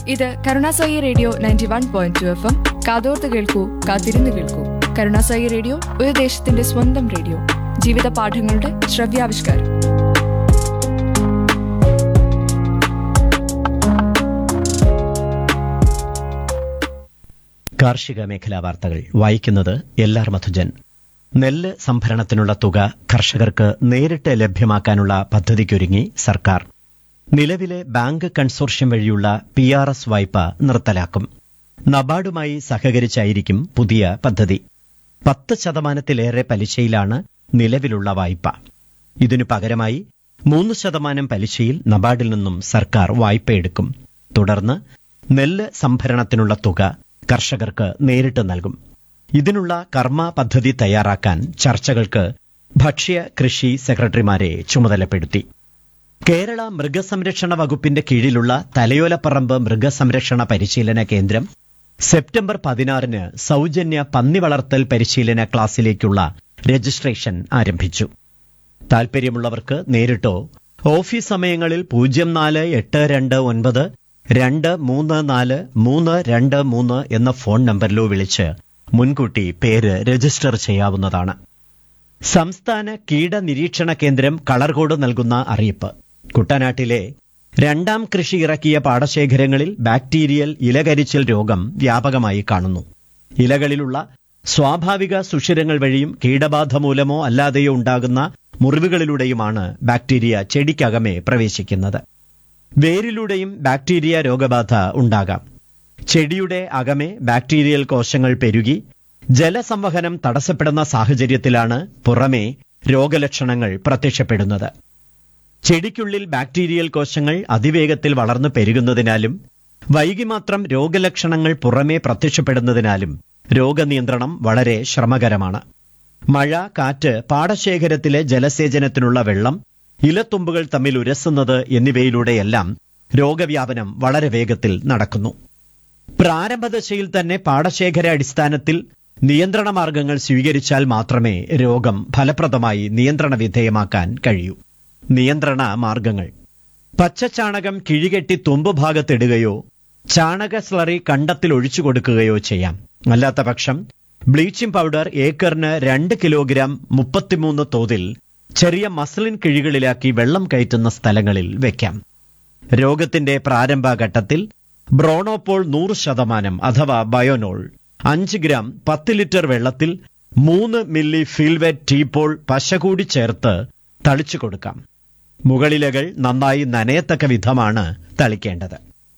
ഇത് Karunasai radio ninety one point two F M കാതോർത്ത് കേൾക്കൂ കാത്തിരുന്ന് കേൾക്കൂ കരുണാസായി റേഡിയോ ഒരു ദേശത്തിന്റെ സ്വന്തം റേഡിയോ ജീവിത പാഠങ്ങളുടെ ശ്രവ്യാവിഷ്കാരം കാർഷിക മേഖലാ വാർത്തകൾ വായിക്കുന്നത് എൽ ആർ മധുജൻ നെല്ല് സംഭരണത്തിനുള്ള തുക കർഷകർക്ക് നേരിട്ട് ലഭ്യമാക്കാനുള്ള പദ്ധതിക്കൊരുങ്ങി സർക്കാർ നിലവിലെ ബാങ്ക് കൺസോർഷ്യം വഴിയുള്ള പി ആർ എസ് വായ്പ നിർത്തലാക്കും നബാർഡുമായി സഹകരിച്ചായിരിക്കും പുതിയ പദ്ധതി പത്ത് ശതമാനത്തിലേറെ പലിശയിലാണ് നിലവിലുള്ള വായ്പ ഇതിനു പകരമായി മൂന്ന് ശതമാനം പലിശയിൽ നബാർഡിൽ നിന്നും സർക്കാർ വായ്പയെടുക്കും തുടർന്ന് നെല്ല് സംഭരണത്തിനുള്ള തുക കർഷകർക്ക് നേരിട്ട് നൽകും ഇതിനുള്ള കർമ്മ പദ്ധതി തയ്യാറാക്കാൻ ചർച്ചകൾക്ക് ഭക്ഷ്യ കൃഷി സെക്രട്ടറിമാരെ ചുമതലപ്പെടുത്തി കേരള മൃഗസംരക്ഷണ വകുപ്പിന്റെ കീഴിലുള്ള തലയോലപ്പറമ്പ് മൃഗസംരക്ഷണ പരിശീലന കേന്ദ്രം സെപ്റ്റംബർ പതിനാറിന് സൗജന്യ പന്നി വളർത്തൽ പരിശീലന ക്ലാസ്സിലേക്കുള്ള രജിസ്ട്രേഷൻ ആരംഭിച്ചു താൽപര്യമുള്ളവർക്ക് നേരിട്ടോ ഓഫീസ് സമയങ്ങളിൽ പൂജ്യം നാല് എട്ട് രണ്ട് ഒൻപത് രണ്ട് മൂന്ന് നാല് മൂന്ന് രണ്ട് മൂന്ന് എന്ന ഫോൺ നമ്പറിലോ വിളിച്ച് മുൻകൂട്ടി പേര് രജിസ്റ്റർ ചെയ്യാവുന്നതാണ് സംസ്ഥാന കീട നിരീക്ഷണ കേന്ദ്രം കളർകോട് നൽകുന്ന അറിയിപ്പ് കുട്ടനാട്ടിലെ രണ്ടാം കൃഷി ഇറക്കിയ പാടശേഖരങ്ങളിൽ ബാക്ടീരിയൽ ഇലകരിച്ചൽ രോഗം വ്യാപകമായി കാണുന്നു ഇലകളിലുള്ള സ്വാഭാവിക സുഷിരങ്ങൾ വഴിയും കീടബാധ മൂലമോ അല്ലാതെയോ ഉണ്ടാകുന്ന മുറിവുകളിലൂടെയുമാണ് ബാക്ടീരിയ ചെടിക്കകമേ പ്രവേശിക്കുന്നത് വേരിലൂടെയും ബാക്ടീരിയ രോഗബാധ ഉണ്ടാകാം ചെടിയുടെ അകമേ ബാക്ടീരിയൽ കോശങ്ങൾ പെരുകി ജലസംവഹനം തടസ്സപ്പെടുന്ന സാഹചര്യത്തിലാണ് പുറമേ രോഗലക്ഷണങ്ങൾ പ്രത്യക്ഷപ്പെടുന്നത് ചെടിക്കുള്ളിൽ ബാക്ടീരിയൽ കോശങ്ങൾ അതിവേഗത്തിൽ വളർന്നു പെരുകുന്നതിനാലും വൈകി മാത്രം രോഗലക്ഷണങ്ങൾ പുറമേ പ്രത്യക്ഷപ്പെടുന്നതിനാലും രോഗനിയന്ത്രണം വളരെ ശ്രമകരമാണ് മഴ കാറ്റ് പാടശേഖരത്തിലെ ജലസേചനത്തിനുള്ള വെള്ളം ഇലത്തുമ്പുകൾ തമ്മിൽ ഉരസുന്നത് എന്നിവയിലൂടെയെല്ലാം രോഗവ്യാപനം വളരെ വേഗത്തിൽ നടക്കുന്നു പ്രാരംഭദശയിൽ തന്നെ പാടശേഖര അടിസ്ഥാനത്തിൽ നിയന്ത്രണ മാർഗങ്ങൾ സ്വീകരിച്ചാൽ മാത്രമേ രോഗം ഫലപ്രദമായി നിയന്ത്രണ വിധേയമാക്കാൻ കഴിയൂ നിയന്ത്രണ മാർഗങ്ങൾ പച്ചച്ചാണകം കിഴികെട്ടി തുമ്പുഭാഗത്തിടുകയോ ചാണക സ്ലറി കണ്ടത്തിൽ ഒഴിച്ചു കൊടുക്കുകയോ ചെയ്യാം അല്ലാത്ത പക്ഷം ബ്ലീച്ചിംഗ് പൗഡർ ഏക്കറിന് രണ്ട് കിലോഗ്രാം മുപ്പത്തിമൂന്ന് തോതിൽ ചെറിയ മസ്ലിൻ കിഴികളിലാക്കി വെള്ളം കയറ്റുന്ന സ്ഥലങ്ങളിൽ വെക്കാം രോഗത്തിന്റെ പ്രാരംഭഘട്ടത്തിൽ ബ്രോണോപോൾ നൂറ് ശതമാനം അഥവാ ബയോനോൾ അഞ്ച് ഗ്രാം പത്ത് ലിറ്റർ വെള്ളത്തിൽ മൂന്ന് മില്ലി ഫിൽവെറ്റ് ടീപോൾ പശ കൂടി ചേർത്ത് തളിച്ചു കൊടുക്കാം മുകളിലകൾ നന്നായി നനയത്തക്ക വിധമാണ് തളിക്കേണ്ടത്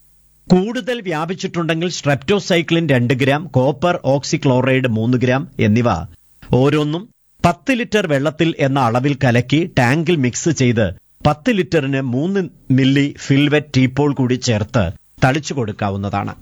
കൂടുതൽ വ്യാപിച്ചിട്ടുണ്ടെങ്കിൽ സ്ട്രെപ്റ്റോസൈക്ലിൻ രണ്ട് ഗ്രാം കോപ്പർ ഓക്സിക്ലോറൈഡ് മൂന്ന് ഗ്രാം എന്നിവ ഓരോന്നും പത്ത് ലിറ്റർ വെള്ളത്തിൽ എന്ന അളവിൽ കലക്കി ടാങ്കിൽ മിക്സ് ചെയ്ത് പത്ത് ലിറ്ററിന് മൂന്ന് മില്ലി ഫിൽവെറ്റ് ടീപ്പോൾ കൂടി ചേർത്ത് തളിച്ചു കൊടുക്കാവുന്നതാണ്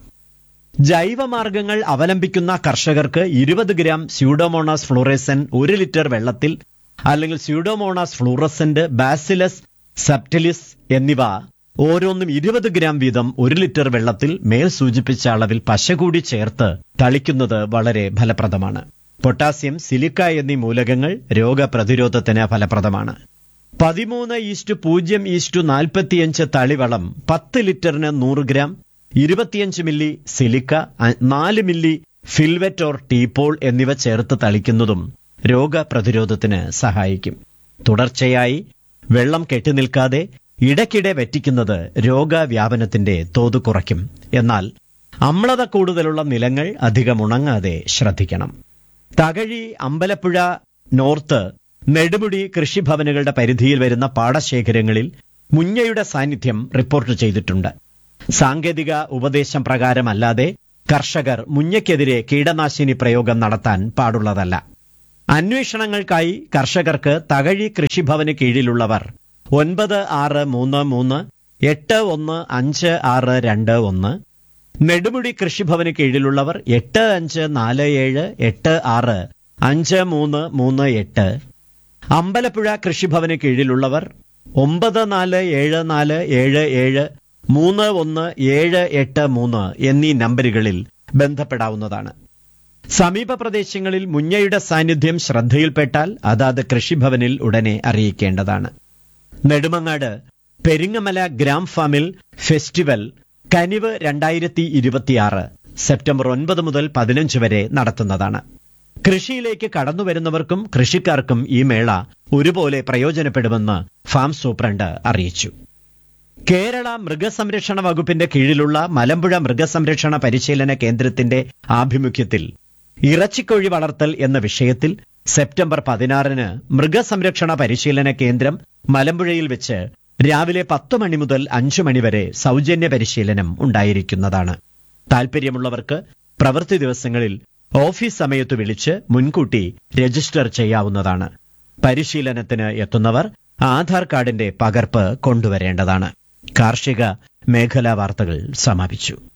ജൈവമാർഗങ്ങൾ അവലംബിക്കുന്ന കർഷകർക്ക് ഇരുപത് ഗ്രാം സ്യൂഡോമോണാസ് ഫ്ലൂറസൻ ഒരു ലിറ്റർ വെള്ളത്തിൽ അല്ലെങ്കിൽ സ്യൂഡോമോണാസ് ഫ്ലൂറസന്റ് ബാസിലസ് സപ്റ്റിലിസ് എന്നിവ ഓരോന്നും ഇരുപത് ഗ്രാം വീതം ഒരു ലിറ്റർ വെള്ളത്തിൽ മേൽ സൂചിപ്പിച്ച അളവിൽ പശ കൂടി ചേർത്ത് തളിക്കുന്നത് വളരെ ഫലപ്രദമാണ് പൊട്ടാസ്യം സിലിക്ക എന്നീ മൂലകങ്ങൾ രോഗപ്രതിരോധത്തിന് ഫലപ്രദമാണ് പതിമൂന്ന് ഈസ്റ്റു പൂജ്യം ഈസ്റ്റു നാൽപ്പത്തിയഞ്ച് തളിവളം പത്ത് ലിറ്ററിന് നൂറ് ഗ്രാം ഇരുപത്തിയഞ്ച് മില്ലി സിലിക്ക അ- നാല് മില്ലി ഫിൽവെറ്റ് ഓർ ടീപോൾ എന്നിവ ചേർത്ത് തളിക്കുന്നതും രോഗപ്രതിരോധത്തിന് സഹായിക്കും തുടർച്ചയായി വെള്ളം കെട്ടിനിൽക്കാതെ ഇടയ്ക്കിടെ വെറ്റിക്കുന്നത് രോഗവ്യാപനത്തിന്റെ തോത് കുറയ്ക്കും എന്നാൽ അമ്ലത കൂടുതലുള്ള നിലങ്ങൾ അധികം ഉണങ്ങാതെ ശ്രദ്ധിക്കണം തകഴി അമ്പലപ്പുഴ നോർത്ത് നെടുമുടി കൃഷിഭവനുകളുടെ പരിധിയിൽ വരുന്ന പാടശേഖരങ്ങളിൽ മുഞ്ഞയുടെ സാന്നിധ്യം റിപ്പോർട്ട് ചെയ്തിട്ടുണ്ട് സാങ്കേതിക ഉപദേശം പ്രകാരമല്ലാതെ കർഷകർ മുഞ്ഞയ്ക്കെതിരെ കീടനാശിനി പ്രയോഗം നടത്താൻ പാടുള്ളതല്ല അന്വേഷണങ്ങൾക്കായി കർഷകർക്ക് തകഴി കൃഷിഭവന് കീഴിലുള്ളവർ ഒൻപത് ആറ് മൂന്ന് മൂന്ന് എട്ട് ഒന്ന് അഞ്ച് ആറ് രണ്ട് ഒന്ന് നെടുമുടി കൃഷിഭവന് കീഴിലുള്ളവർ എട്ട് അഞ്ച് നാല് ഏഴ് എട്ട് ആറ് അഞ്ച് മൂന്ന് മൂന്ന് എട്ട് അമ്പലപ്പുഴ കൃഷിഭവന് കീഴിലുള്ളവർ ഒമ്പത് നാല് ഏഴ് നാല് ഏഴ് ഏഴ് മൂന്ന് ഒന്ന് ഏഴ് എട്ട് മൂന്ന് എന്നീ നമ്പറുകളിൽ ബന്ധപ്പെടാവുന്നതാണ് സമീപ പ്രദേശങ്ങളിൽ മുഞ്ഞയുടെ സാന്നിധ്യം ശ്രദ്ധയിൽപ്പെട്ടാൽ അതാത് കൃഷിഭവനിൽ ഉടനെ അറിയിക്കേണ്ടതാണ് നെടുമങ്ങാട് പെരിങ്ങമല ഗ്രാം ഫാമിൽ ഫെസ്റ്റിവൽ കനിവ് രണ്ടായിരത്തി ഇരുപത്തിയാറ് സെപ്റ്റംബർ ഒൻപത് മുതൽ പതിനഞ്ച് വരെ നടത്തുന്നതാണ് കൃഷിയിലേക്ക് കടന്നുവരുന്നവർക്കും കൃഷിക്കാർക്കും ഈ മേള ഒരുപോലെ പ്രയോജനപ്പെടുമെന്ന് ഫാം സൂപ്രണ്ട് അറിയിച്ചു കേരള മൃഗസംരക്ഷണ വകുപ്പിന്റെ കീഴിലുള്ള മലമ്പുഴ മൃഗസംരക്ഷണ പരിശീലന കേന്ദ്രത്തിന്റെ ആഭിമുഖ്യത്തിൽ ഇറച്ചിക്കോഴി വളർത്തൽ എന്ന വിഷയത്തിൽ സെപ്റ്റംബർ പതിനാറിന് മൃഗസംരക്ഷണ പരിശീലന കേന്ദ്രം മലമ്പുഴയിൽ വെച്ച് രാവിലെ പത്ത് മണി മുതൽ അഞ്ചു മണിവരെ സൗജന്യ പരിശീലനം ഉണ്ടായിരിക്കുന്നതാണ് താൽപ്പര്യമുള്ളവർക്ക് പ്രവൃത്തി ദിവസങ്ങളിൽ ഓഫീസ് സമയത്ത് വിളിച്ച് മുൻകൂട്ടി രജിസ്റ്റർ ചെയ്യാവുന്നതാണ് പരിശീലനത്തിന് എത്തുന്നവർ ആധാർ കാർഡിന്റെ പകർപ്പ് കൊണ്ടുവരേണ്ടതാണ് കാർഷിക മേഖലാ വാർത്തകൾ സമാപിച്ചു